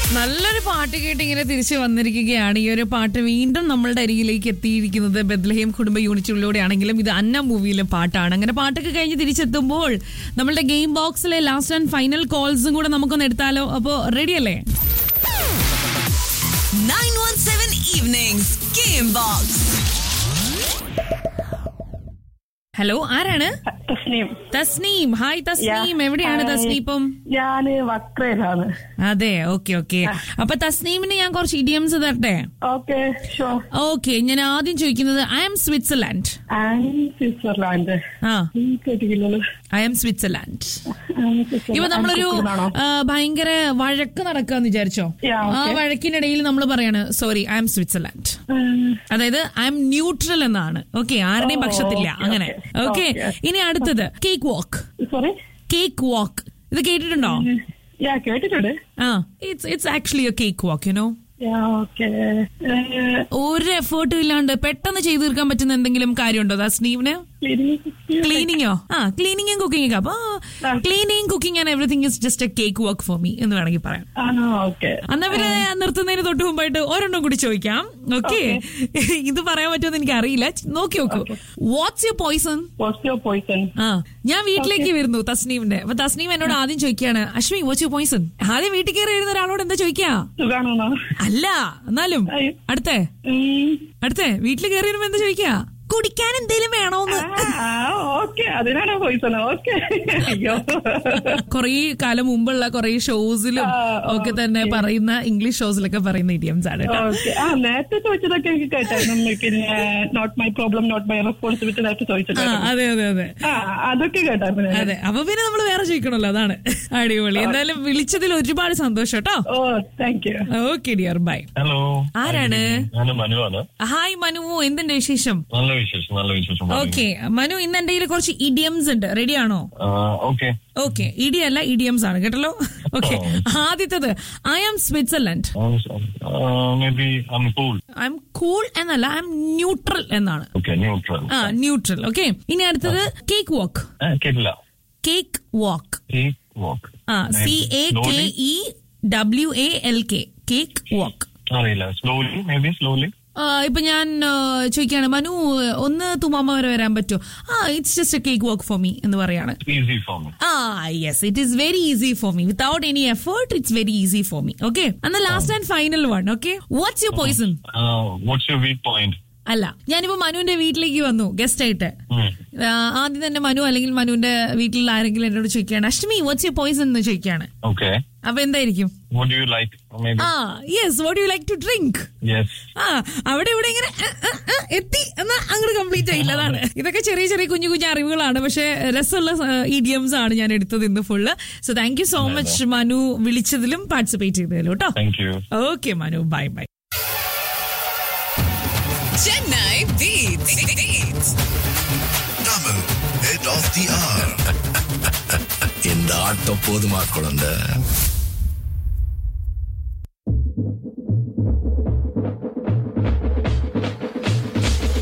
നല്ലൊരു പാട്ട് കേട്ട് ഇങ്ങനെ തിരിച്ചു വന്നിരിക്കുകയാണ് ഈ ഒരു പാട്ട് വീണ്ടും നമ്മളുടെ അരികിലേക്ക് എത്തിയിരിക്കുന്നത് ബദ്ലഹേം കുടുംബ യൂണിറ്റുകളിലൂടെയാണെങ്കിലും ഇത് അന്ന മൂവിയിലെ പാട്ടാണ് അങ്ങനെ പാട്ടൊക്കെ കഴിഞ്ഞ് തിരിച്ചെത്തുമ്പോൾ നമ്മളുടെ ഗെയിം ബോക്സിലെ ലാസ്റ്റ് ആൻഡ് ഫൈനൽ കോൾസും കൂടെ നമുക്കൊന്ന് എടുത്താലോ അപ്പോ റെഡി അല്ലേ 917 Evenings Game Box. ഹലോ ആരാണ് തസ്നീം തസ്നീം ഹായ് തസ്നീം Yeah. എവിടെയാണ് Hi. തസ്നീം ഇപ്പം ഞാന് വക്രയിലാണ് അതെ ഓക്കെ ഓക്കെ അപ്പൊ തസ്നീമിന് ഞാൻ കുറച്ച് ഇഡിയംസ് തരട്ടെ ഓക്കെ ഷോ ഓക്കെ ഞാൻ ആദ്യം ചോദിക്കുന്നത് I am Switzerland and Switzerland ആ ഉം, കേട്ടിട്ടില്ലല്ലോ I am Switzerland am, Switzerland. ഇപ്പൊ നമ്മളൊരു ആണോ? ആ, ഭയങ്കര വഴക്ക് നടക്കാന്ന് വിചാരിച്ചോ Yeah, ആ okay. വഴക്കിനിടയിൽ നമ്മൾ പറയാണ് സോറി ഐ എം സ്വിറ്റ്സർലാൻഡ് ഉം, അതായത് ഐ എം ന്യൂട്രൽ എന്നാണ് ഓക്കെ ആരുടെയും Oh, പക്ഷത്തില്ല okay, അങ്ങനെ okay. Okay Okay. ഇനി അടുത്തത് cake walk sorry cake walk ഇത് കേട്ടിട്ടുണ്ടോ യാ കേട്ടിട്ടുണ്ട് ആ it's it's actually a cake walk you know yeah okay ഒരു എഫേർട്ടും ഇല്ലാണ്ട് പെട്ടെന്ന് ചെയ്തു തീർക്കാൻ പറ്റുന്ന എന്തെങ്കിലും കാര്യമുണ്ടോ തസ്നീവിന് ക്ലീനിങ്ങോ ആ ക്ലീനിങ്ങും കുക്കിംഗ് ഒക്കെ അപ്പൊ ആ. Cleaning cooking and everything is just a cake work for me എന്ന് വേണമെങ്കിൽ പറയാം ആണോ ഓക്കെ എന്നാ പിന്നെ നിർത്തുന്നതിന് തൊട്ട് മുമ്പായിട്ട് ഒരെണ്ണം കൂടി ചോദിക്കാം ഓക്കെ ഇത് പറയാൻ പറ്റുമെന്ന് എനിക്ക് അറിയില്ല നോക്കി നോക്കൂ what's your poison positive poison ആ ഞാൻ വീട്ടിലേക്ക് വരുന്നു തസ്നീമിന്റെ അപ്പൊ തസ്നീം എന്നോട് ആദ്യം ചോദിക്കാണ് അശ്വി വാട്ട്സ് യുവർ പോയിസൺ ആദ്യം വീട്ടിൽ കയറി വരുന്ന ഒരാളോട് എന്താ ചോദിക്കാ സുഖാണോ അല്ല എന്നാലും അയ്യോ. അടുത്തേ അടുത്തേ വീട്ടിൽ കയറി വരുമ്പോ എന്താ ചോദിക്കാ കുടിക്കാൻ എന്തേലും വേണോന്ന് ഓക്കെ അതിനാണോ പോയിസൺ ഓക്കെ അയ്യോ കുറേ കാലം മുമ്പുള്ള കുറേ ഷോസിലും ആ, ഒക്കെ തന്നെ okay. പറയുന്ന ഇംഗ്ലീഷ് ഷോസിലൊക്കെ പറയുന്ന ഇഡിയംസ് ആണ് കേട്ടോ ഓക്കെ ആ നേരത്തെ ചോദിച്ചതൊക്കെ എനിക്ക് കേട്ടായിരുന്നു പിന്നെ not my problem not my responsibility നേരത്തെ ആ ചോദിച്ചിട്ടായിരുന്നു അതെ അതെ അതെ ആ അതൊക്കെ കേട്ടായിരുന്നു ഞാൻ. അതെ അപ്പൊ പിന്നെ നമ്മൾ വേറെ ചോദിക്കണല്ലോ അതാണ് അടിപൊളി എന്തായാലും വിളിച്ചതിൽ ഒരുപാട് സന്തോഷം കേട്ടോ oh thank you okay dear bye hello ആരാണ് ഞാൻ മനുവാണ് ഹായ് മനു എന്തുണ്ട് വിശേഷം നല്ല വിശേഷം നല്ല വിശേഷം ഓക്കെ മനു ഇന്ന് എന്റെ കയ്യിൽ കുറച്ച് ഇഡിയംസ് ഉണ്ട് റെഡിയാണോ ഓക്കെ ഓക്കെ ഇഡി അല്ല ഇഡിയംസ് ആണ് കേട്ടല്ലോ ഓക്കെ ആദ്യത്തത് I am Switzerland maybe I'm cool I'm cool എന്നല്ല ഐ എം ന്യൂട്രൽ എന്നാണ് ഓക്കെ ന്യൂട്രൽ ആ ന്യൂട്രൽ ഓക്കെ ഇനി അടുത്തത് കേക്ക് വാക്ക് കേട്ടില്ല കേക്ക് വാക്ക് കേക്ക് വാക്ക് ആ C A K E W A L K cake walk അറിയില്ല slowly may be slowly ഇപ്പൊ ഞാൻ ആ, ചോദിക്കാണ് മനു ഒന്ന് തുമ്മാമ വരെ വരാൻ പറ്റുമോ ആ it's just a cake walk for me എന്ന് പറയാണ് easy for me ah yes it is very easy for me without any effort it's very easy for me okay എന്നാൽ last and final one okay what's your poison what's your weak point അല്ല ഞാനിപ്പോ മനുവിന്റെ വീട്ടിലേക്ക് വന്നു guest ആയിട്ട് ആ, ആദ്യം തന്നെ മനു അല്ലെങ്കിൽ മനുവിന്റെ വീട്ടിലുള്ള ആരെങ്കിലും എന്നോട് ചോദിക്കുകയാണ് അഷ്ടമി വാട്ട്സ് യുവർ പോയിസൺ എന്ന് ചോദിക്കുകയാണ് ഓക്കെ അപ്പൊ എന്തായിരിക്കും what you like maybe ah yes what you like to drink yes ആ അവിടെ ഇവിടെ ഇങ്ങനെ അ, അ, അ, എത്തി എന്നാ അങ്ങോട്ട് കംപ്ലീറ്റ് ആയില്ല അതാണ് ഇതൊക്കെ ചെറിയ ചെറിയ കുഞ്ഞു കുഞ്ഞു അറിവുകളാണ് പക്ഷെ രസമുള്ള ഇഡിയംസ് ആണ് ഞാൻ എടുത്തത് ഇന്ന് full so thank you so much Manu വിളിച്ചതിലും പാർട്ടിസിപ്പേറ്റ് ചെയ്തതിലും കേട്ടോ thank you okay Manu bye bye Chennai Beats. Beats. Tamil, head of the hour. இந்த ஆட்டம் போதுமா குழந்தை